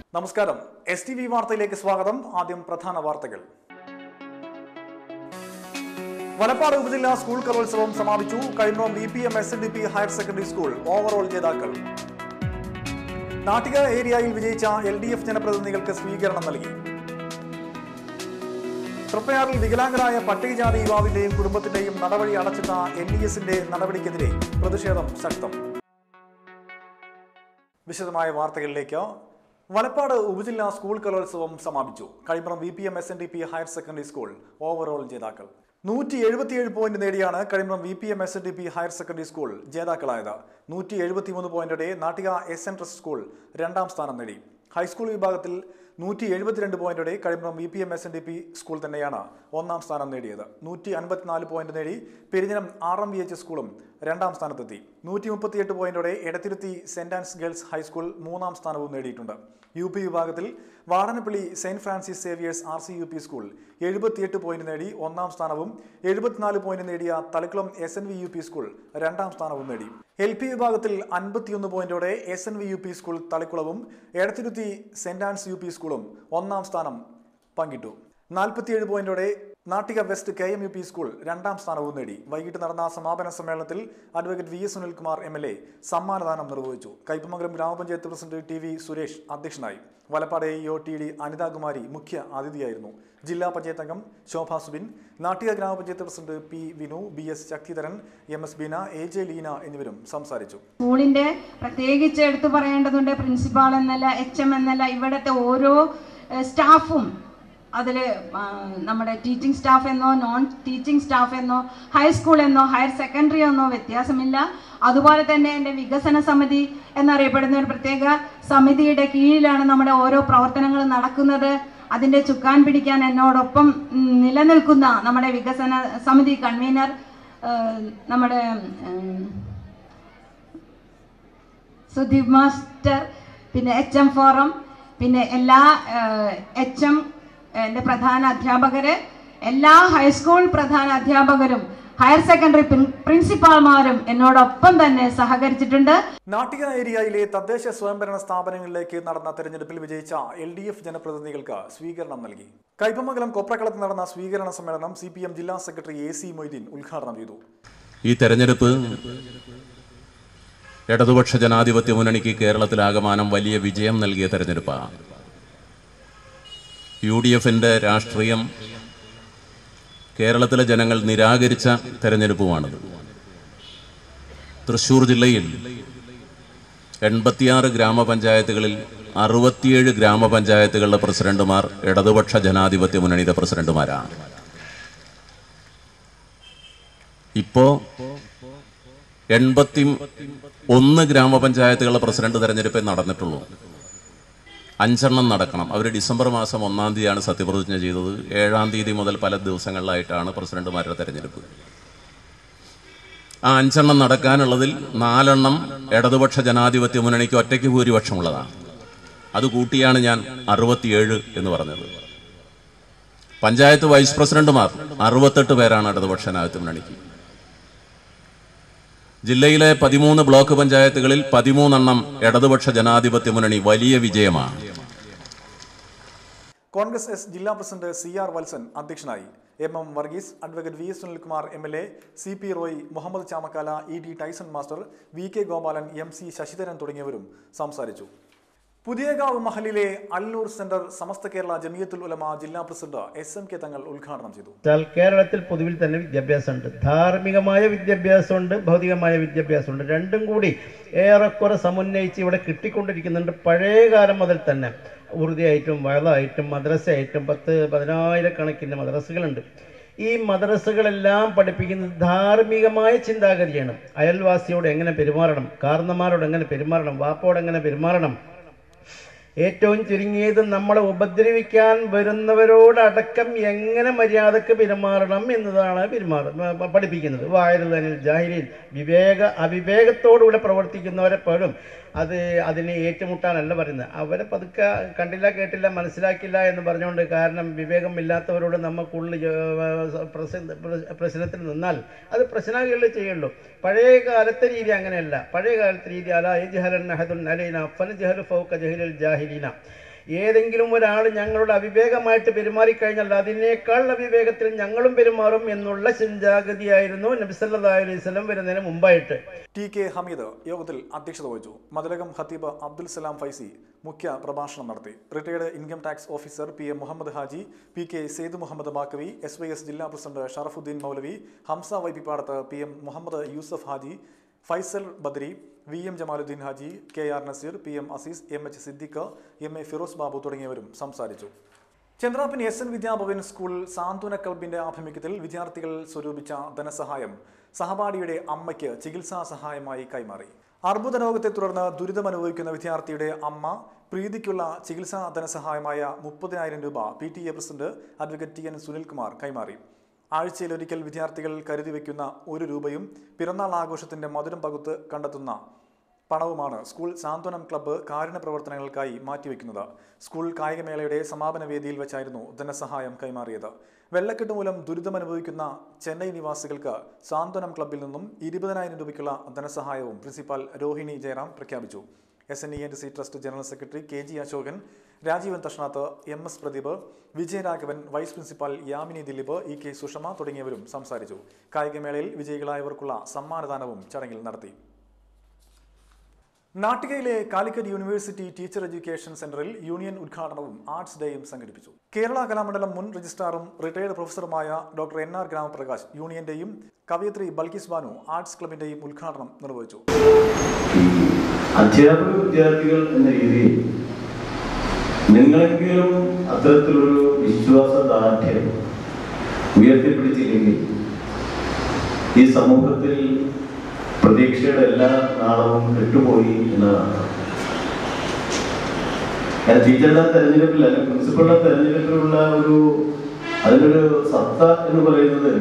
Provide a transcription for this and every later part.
നമസ്കാരം S T V വാർത്തയിലേക്ക് സ്വാഗതം ആദ്യം പ്രധാന വാർത്തകൾ വലപ്പാട് ഉപജില്ലാ സ്കൂൾ കലോത്സവം സമാപിച്ചു Kazhimbram B P M S N D P higher secondary school overall ജേതാക്കൾ നാട്ടിക ഏരിയയിൽ വിജയിച്ച എൽ ഡി എഫ് ജനപ്രതിനിധികൾക്ക് സ്വീകരണം നൽകി തൃപ്പയാറിൽ വികലാംഗരായ പട്ടികജാതി യുവാവിന്റെയും കുടുംബത്തിന്റെയും നടപടി അടച്ചിട്ട എൻ ഡി എസിന്റെ നടപടിക്കെതിരെ പ്രതിഷേധം ശക്തം വിശദമായ വാർത്തകളിലേക്ക് വലപ്പാട് ഉപജില്ലാ സ്കൂൾ കലോത്സവം സമാപിച്ചു Kazhimbram V P M S N D P higher secondary school overall ജേതാക്കൾ നൂറ്റി എഴുപത്തിയേഴ് പോയിന്റ് നേടിയാണ് Kazhimbram V P M S N D P higher secondary school ജേതാക്കളായത് നൂറ്റി എഴുപത്തിമൂന്ന് പോയിന്റോടെ Nattika S N trust school രണ്ടാം സ്ഥാനം നേടി ഹൈസ്കൂൾ വിഭാഗത്തിൽ നൂറ്റി എഴുപത്തിരണ്ട് പോയിന്റോടെ Kazhimbram V P M S N D P school തന്നെയാണ് ഒന്നാം സ്ഥാനം നേടിയത് നൂറ്റി അൻപത്തിനാല് പോയിന്റ് നേടി Perinjanam R M V H സ്കൂളും രണ്ടാം സ്ഥാനത്തെത്തി നൂറ്റി മുപ്പത്തിയെട്ട് പോയിന്റോടെ Edathiruthi saint Ann's girls high school മൂന്നാം സ്ഥാനവും നേടിയിട്ടുണ്ട് യു പി വിഭാഗത്തിൽ Vadanappally saint Francis Xavier's R C U P school എഴുപത്തിയെട്ട് പോയിന്റ് നേടി ഒന്നാം സ്ഥാനവും എഴുപത്തിനാല് പോയിന്റ് നേടിയ Thalikulam S N V U P school രണ്ടാം സ്ഥാനവും നേടി എൽ പി വിഭാഗത്തിൽ അൻപത്തിയൊന്ന് പോയിന്റോടെ S N V U P school തളിക്കുളവും Edathiruthi saint Ann's U P സ്കൂളും ഒന്നാം സ്ഥാനം പങ്കിട്ടു നാൽപ്പത്തിയേഴ് പോയിന്റോടെ Nattika west K M U P school രണ്ടാം സ്ഥാനവും നേടി വൈകിട്ട് നടന്ന സമാപന സമ്മേളനത്തിൽ advocate V S Sunilkumar M L A സമ്മാനദാനം നിർവഹിച്ചു കയ്പമംഗലം ഗ്രാമപഞ്ചായത്ത് പ്രസിഡന്റ് ടി വി സുരേഷ് അധ്യക്ഷനായി Valappad A O T D Anithakumari മുഖ്യ അതിഥിയായിരുന്നു ജില്ലാ പഞ്ചായത്ത് അംഗം ശോഭ സുബിൻ നാട്ടിക ഗ്രാമപഞ്ചായത്ത് president P Vinu B S Sakthidharan M S Beena A J Leena എന്നിവരും സംസാരിച്ചു സ്കൂളിന്റെ പ്രത്യേകിച്ച് എടുത്തു പറയേണ്ടതുണ്ട് പ്രിൻസിപ്പാൾ എന്നല്ല എച്ച് എം എന്നല്ല ഇവിടുത്തെ ഓരോ ഏഹ്, സ്റ്റാഫും അതിൽ നമ്മുടെ ടീച്ചിങ് സ്റ്റാഫ് എന്നോ നോൺ ടീച്ചിങ് സ്റ്റാഫ് എന്നോ ഹൈസ്കൂൾ എന്നോ ഹയർ സെക്കൻഡറി എന്നോ വ്യത്യാസമില്ല അതുപോലെ തന്നെ എൻ്റെ വികസന സമിതി എന്നറിയപ്പെടുന്ന ഒരു പ്രത്യേക സമിതിയുടെ കീഴിലാണ് നമ്മുടെ ഓരോ പ്രവർത്തനങ്ങളും നടക്കുന്നത് അതിൻ്റെ ചുക്കാൻ പിടിക്കാൻ എന്നോടൊപ്പം ഉം, നിലനിൽക്കുന്ന നമ്മുടെ വികസന സമിതി കൺവീനർ ഏഹ്, നമ്മുടെ ഉം, സുദീപ് മാസ്റ്റർ പിന്നെ എച്ച് എം ഫോറം പിന്നെ എല്ലാ എച്ച് എം എൻ്റെ പ്രധാന അധ്യാപകര് എല്ലാ ഹൈസ്കൂൾ പ്രധാന അധ്യാപകരും ഹയർ സെക്കൻഡറി പ്രിൻസിപ്പാൾമാരും എന്നോടൊപ്പം തന്നെ സഹകരിച്ചിട്ടുണ്ട് നാട്ടിക ഏരിയയിലെ തദ്ദേശ സ്വയംഭരണ സ്ഥാപനങ്ങളിലേക്ക് നടന്ന തെരഞ്ഞെടുപ്പിൽ വിജയിച്ച എൽ ഡി എഫ് ജനപ്രതിനിധികൾക്ക് സ്വീകരണം നൽകി കൈപ്പമംഗലം കൊപ്രക്കളത്ത് നടന്ന സ്വീകരണ സമ്മേളനം സി പി എം ജില്ലാ സെക്രട്ടറി എ സി മൊയ്തീൻ ഉദ്ഘാടനം ചെയ്തു ഈ തെരഞ്ഞെടുപ്പ് ഇടതുപക്ഷ ജനാധിപത്യ മുന്നണിക്ക് കേരളത്തിലാകമാനം വലിയ വിജയം നൽകിയ തെരഞ്ഞെടുപ്പാണ് യു ഡി എഫിൻ്റെ രാഷ്ട്രീയം കേരളത്തിലെ ജനങ്ങൾ നിരാകരിച്ച തെരഞ്ഞെടുപ്പുമാണിത് തൃശൂർ ജില്ലയിൽ എൺപത്തിയാറ് ഗ്രാമപഞ്ചായത്തുകളിൽ അറുപത്തിയേഴ് ഗ്രാമപഞ്ചായത്തുകളുടെ പ്രസിഡന്റുമാർ ഇടതുപക്ഷ ജനാധിപത്യ മുന്നണിയുടെ പ്രസിഡന്റുമാരാണ് ഇപ്പോ എൺപത്തി ഒന്ന് ഗ്രാമപഞ്ചായത്തുകളുടെ പ്രസിഡന്റ് തെരഞ്ഞെടുപ്പേ നടന്നിട്ടുള്ളൂ അഞ്ചെണ്ണം നടക്കണം അവർ ഡിസംബർ മാസം ഒന്നാം തീയതിയാണ് സത്യപ്രതിജ്ഞ ചെയ്തത് ഏഴാം തീയതി മുതൽ പല ദിവസങ്ങളിലായിട്ടാണ് പ്രസിഡന്റുമാരുടെ തെരഞ്ഞെടുപ്പ് ആ അഞ്ചെണ്ണം നടക്കാനുള്ളതിൽ നാലെണ്ണം ഇടതുപക്ഷ ജനാധിപത്യ മുന്നണിക്ക് ഒറ്റയ്ക്ക് ഭൂരിപക്ഷമുള്ളതാണ് അത് കൂട്ടിയാണ് ഞാൻ അറുപത്തിയേഴ് എന്ന് പറഞ്ഞത് പഞ്ചായത്ത് വൈസ് പ്രസിഡന്റുമാർ അറുപത്തെട്ട് പേരാണ് ഇടതുപക്ഷ ജനാധിപത്യ മുന്നണിക്ക് ജില്ലയിലെ പതിമൂന്ന് ബ്ലോക്ക് പഞ്ചായത്തുകളിൽ പതിമൂന്നെണ്ണം ഇടതുപക്ഷ ജനാധിപത്യ മുന്നണി വലിയ വിജയമാണ് കോൺഗ്രസ് എസ് ജില്ലാ പ്രസിഡന്റ് സി ആർ വത്സൻ അധ്യക്ഷനായി M M Varghese advocate V S Sunilkumar M L A C P Roy Muhammad Chamakkala E T Tyson master V K Gopalan M C Sasidharan തുടങ്ങിയവരും സംസാരിച്ചു പുതിയകാവ് മഹലിലെ അല്ലൂർ സെന്റർ സമസ്ത കേരള ജമിയത്തുൽ ഉലമ ജില്ലാ പ്രസിഡന്റ് എസ് എം കെ തങ്ങൾ ഉദ്ഘാടനം ചെയ്തു വെച്ചാൽ കേരളത്തിൽ പൊതുവിൽ തന്നെ വിദ്യാഭ്യാസമുണ്ട് ധാർമ്മികമായ വിദ്യാഭ്യാസമുണ്ട് ഭൗതികമായ വിദ്യാഭ്യാസമുണ്ട് രണ്ടും കൂടി ഏറെക്കുറെ സമുന്നയിച്ച് ഇവിടെ കിട്ടിക്കൊണ്ടിരിക്കുന്നുണ്ട് പഴയ കാലം മുതൽ തന്നെ ഉറുദിയായിട്ടും വയലായിട്ടും മദ്രസയായിട്ടും പത്ത് പതിനായിരക്കണക്കിന് മദ്രസകളുണ്ട് ഈ മദ്രസകളെല്ലാം പഠിപ്പിക്കുന്നത് ധാർമ്മികമായ ചിന്താഗതിയാണ് അയൽവാസിയോട് എങ്ങനെ പെരുമാറണം കാരണന്മാരോട് എങ്ങനെ പെരുമാറണം വാപ്പോട് എങ്ങനെ പെരുമാറണം ഏറ്റവും ചുരുങ്ങിയത് നമ്മളെ ഉപദ്രവിക്കാൻ വരുന്നവരോടടക്കം എങ്ങനെ മര്യാദക്ക് പെരുമാറണം എന്നതാണ് പെരുമാറ പ- പഠിപ്പിക്കുന്നത് വായനതനിൽ ജാഹിലിൽ വിവേക അവിവേകത്തോടുകൂടെ പ്രവർത്തിക്കുന്നവരെ പോലും അത് അതിനെ ഏറ്റുമുട്ടാനല്ല പറയുന്നത് അവരെ പതുക്കെ കണ്ടില്ല കേട്ടില്ല മനസ്സിലാക്കില്ല എന്ന് പറഞ്ഞുകൊണ്ട് കാരണം വിവേകമില്ലാത്തവരോട് നമുക്കുള്ളിൽ പ്രശ്നത്തിൽ നിന്നാൽ അത് പ്രശ്നങ്ങളെ ചെയ്യുള്ളൂ പഴയ കാലത്തെ രീതി അങ്ങനെയല്ല പഴയ കാലത്തെ രീതി അല ജഹലൻ അഹദുൻ അലൈന ഫൻ ജഹലു ഫൗക ജഹലിൽ ജാഹിലീന ഏതെങ്കിലും ഒരാൾ ഞങ്ങളുടെ അവിവേകമായിട്ട് പെരുമാറിക്കഴിഞ്ഞാൽ അതിനേക്കാൾ അവിവേകത്തിൽ ഞങ്ങളും പെരുമാറും എന്നുള്ള ചിന്താഗതിയായിരുന്നു നബിസല്ലാ അലൈഹി സ്വലം വരുന്നതിന് മുമ്പായിട്ട് ടി കെ ഹമീദ് യോഗത്തിൽ അധ്യക്ഷത വഹിച്ചു മതിലകം ഖത്തീബ് അബ്ദുൽ സലാം ഫൈസി മുഖ്യ പ്രഭാഷണം നടത്തി retired income tax officer P M Muhammad Haji P K Saeed Muhammad Baqavi S Y S ജില്ലാ president Sharafuddin Moulavi Hamza Vaippippadath P M Muhammad Yusuf Haji Faisal Badri V M Jamaluddin Haji K R Naseer P M Aziz M H Siddique M A Firoz Babu തുടങ്ങിയവരും സംസാരിച്ചു Chandrappan S N Vidyabhavan school സാന്ത്വന ക്ലബിന്റെ ആഭിമുഖ്യത്തിൽ വിദ്യാർത്ഥികൾ സ്വരൂപിച്ച ധനസഹായം സഹപാഠിയുടെ അമ്മയ്ക്ക് ചികിത്സാ സഹായമായി കൈമാറി അർബുദ രോഗത്തെ തുടർന്ന് ദുരിതമനുഭവിക്കുന്ന വിദ്യാർത്ഥിയുടെ അമ്മ പ്രീതിക്കുള്ള ചികിത്സാ ധനസഹായമായ മുപ്പതിനായിരം രൂപ P T A president advocate T N Sunilkumar കൈമാറി ആഴ്ചയിലൊരിക്കൽ വിദ്യാർത്ഥികൾ കരുതി വയ്ക്കുന്ന ഒരു രൂപയും പിറന്നാൾ ആഘോഷത്തിന്റെ മധുരം പകുത്ത് കണ്ടെത്തുന്ന പണവുമാണ് സ്കൂൾ സാന്ത്വനം ക്ലബ്ബ് കാരുണ്യ പ്രവർത്തനങ്ങൾക്കായി മാറ്റിവെക്കുന്നത് സ്കൂൾ കായികമേളയുടെ സമാപന വേദിയിൽ വെച്ചായിരുന്നു ധനസഹായം കൈമാറിയത് വെള്ളക്കെട്ട് മൂലം ദുരിതമനുഭവിക്കുന്ന ചെന്നൈ നിവാസികൾക്ക് സാന്ത്വനം ക്ലബ്ബിൽ നിന്നും ഇരുപതിനായിരം രൂപയ്ക്കുള്ള ധനസഹായവും പ്രിൻസിപ്പാൽ രോഹിണി ജയറാം പ്രഖ്യാപിച്ചു S N E N C trust general secretary K G Ashokan Rajeevan Thashnath M S Pradeep Vijayaraghavan vice principal Yamini Dileep E K Sushama തുടങ്ങിയവരും സംസാരിച്ചു കായികമേളയിൽ വിജയികളായവർക്കുള്ള സമ്മാനദാനവും ചടങ്ങിൽ നടത്തി നാട്ടികയിലെ കാലിക്കറ്റ് യൂണിവേഴ്സിറ്റി ടീച്ചർ എഡ്യൂക്കേഷൻ സെന്ററിൽ യൂണിയൻ ഉദ്ഘാടനവും ആർട്സ് ഡേയും സംഘടിപ്പിച്ചു കേരള കലാമണ്ഡലം മുൻ രജിസ്ട്രാറും റിട്ടയർഡ് പ്രൊഫസറുമായ ഡോക്ടർ എൻ ആർ ഗ്രാമപ്രകാശ് യൂണിയന്റെയും കവയത്രി ബൽക്കിസ് ബാനു ആർട്സ് ക്ലബിന്റെയും ഉദ്ഘാടനം നിർവഹിച്ചു അധ്യാപക വിദ്യാർത്ഥികൾ എന്ന രീതിയിൽ നിങ്ങളെങ്കിലും അത്തരത്തിലൊരു വിശ്വാസദാർഢ്യം ഉയർത്തിപ്പിടിച്ചില്ലെങ്കിൽ ഈ സമൂഹത്തിൽ പ്രതീക്ഷയുടെ എല്ലാ നാളവും കെട്ടുപോയി എന്നതാണ് കാരണം ടീച്ചറുടെ തെരഞ്ഞെടുപ്പിൽ അല്ലെങ്കിൽ പ്രിൻസിപ്പളുടെ തെരഞ്ഞെടുപ്പിലുള്ള ഒരു അതിനൊരു സത്ത എന്ന് പറയുന്നത്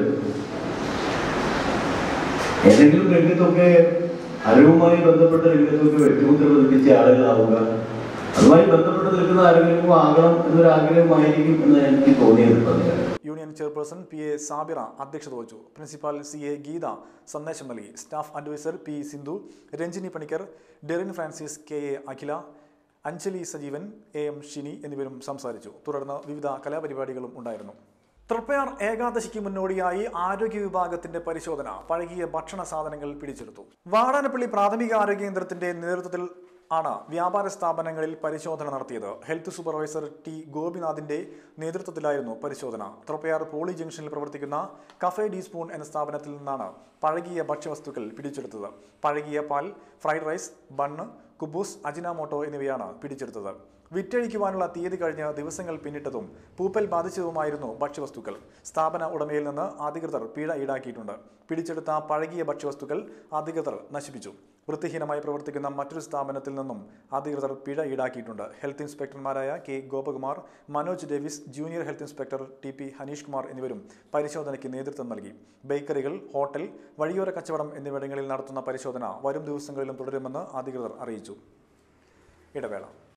ഏതെങ്കിലും രംഗത്തൊക്കെ അറിവുമായി ബന്ധപ്പെട്ട രംഗത്തൊക്കെ വ്യക്തിമുദ്ര പതിപ്പിച്ച ആളുകളാവുക അതുമായി ബന്ധപ്പെട്ട് നിൽക്കുന്ന ആരെങ്കിലും ആകണം എന്നൊരു ആഗ്രഹമായിരിക്കും എന്ന് എനിക്ക് തോന്നിയത് പറഞ്ഞത് union chairperson P A Sabira അധ്യക്ഷത വഹിച്ചു പ്രിൻസിപ്പാൽ സി എ ഗീത സന്ദേശം നൽകി staff advisor P Sindhu Ranjini Panicker Derin Francis K A Akhila Anjali Sajeevan A M Shini എന്നിവരും സംസാരിച്ചു തുടർന്ന് വിവിധ കലാപരിപാടികളും ഉണ്ടായിരുന്നു തൃപ്പയാർ ഏകാദശിക്ക് മുന്നോടിയായി ആരോഗ്യ വിഭാഗത്തിന്റെ പരിശോധന പഴകിയ ഭക്ഷണ സാധനങ്ങൾ പിടിച്ചെടുത്തു വാടാനപ്പള്ളി പ്രാഥമിക ആരോഗ്യ കേന്ദ്രത്തിന്റെ നേതൃത്വത്തിൽ ആണ് വ്യാപാര സ്ഥാപനങ്ങളിൽ പരിശോധന നടത്തിയത് ഹെൽത്ത് സൂപ്പർവൈസർ ടി ഗോപിനാഥിന്റെ നേതൃത്വത്തിലായിരുന്നു പരിശോധന തൃപ്പയാർ പോളി ജംഗ്ഷനിൽ പ്രവർത്തിക്കുന്ന കഫേ ഡി സ്പൂൺ എന്ന സ്ഥാപനത്തിൽ നിന്നാണ് പഴകിയ ഭക്ഷ്യവസ്തുക്കൾ പിടിച്ചെടുത്തത് പഴകിയ പാൽ ഫ്രൈഡ് റൈസ് ബണ്ണ് കുബൂസ് അജിനാമോട്ടോ എന്നിവയാണ് പിടിച്ചെടുത്തത് വിറ്റഴിക്കുവാനുള്ള തീയതി കഴിഞ്ഞ് ദിവസങ്ങൾ പിന്നിട്ടതും പൂപ്പൽ ബാധിച്ചതുമായിരുന്നു ഭക്ഷ്യവസ്തുക്കൾ സ്ഥാപന ഉടമയിൽ നിന്ന് അധികൃതർ പിഴ ഈടാക്കിയിട്ടുണ്ട് പിടിച്ചെടുത്ത പഴകിയ ഭക്ഷ്യവസ്തുക്കൾ അധികൃതർ നശിപ്പിച്ചു വൃത്തിഹീനമായി പ്രവർത്തിക്കുന്ന മറ്റൊരു സ്ഥാപനത്തിൽ നിന്നും അധികൃതർ പിഴ ഈടാക്കിയിട്ടുണ്ട് ഹെൽത്ത് ഇൻസ്പെക്ടർമാരായ K Gopakumar Manoj Davis junior health inspector T P Haneesh Kumar എന്നിവരും പരിശോധനയ്ക്ക് നേതൃത്വം നൽകി ബേക്കറികൾ ഹോട്ടൽ വഴിയോര കച്ചവടം എന്നിവിടങ്ങളിൽ നടത്തുന്ന പരിശോധന വരും ദിവസങ്ങളിലും തുടരുമെന്ന് അധികൃതർ അറിയിച്ചു ഇടവേള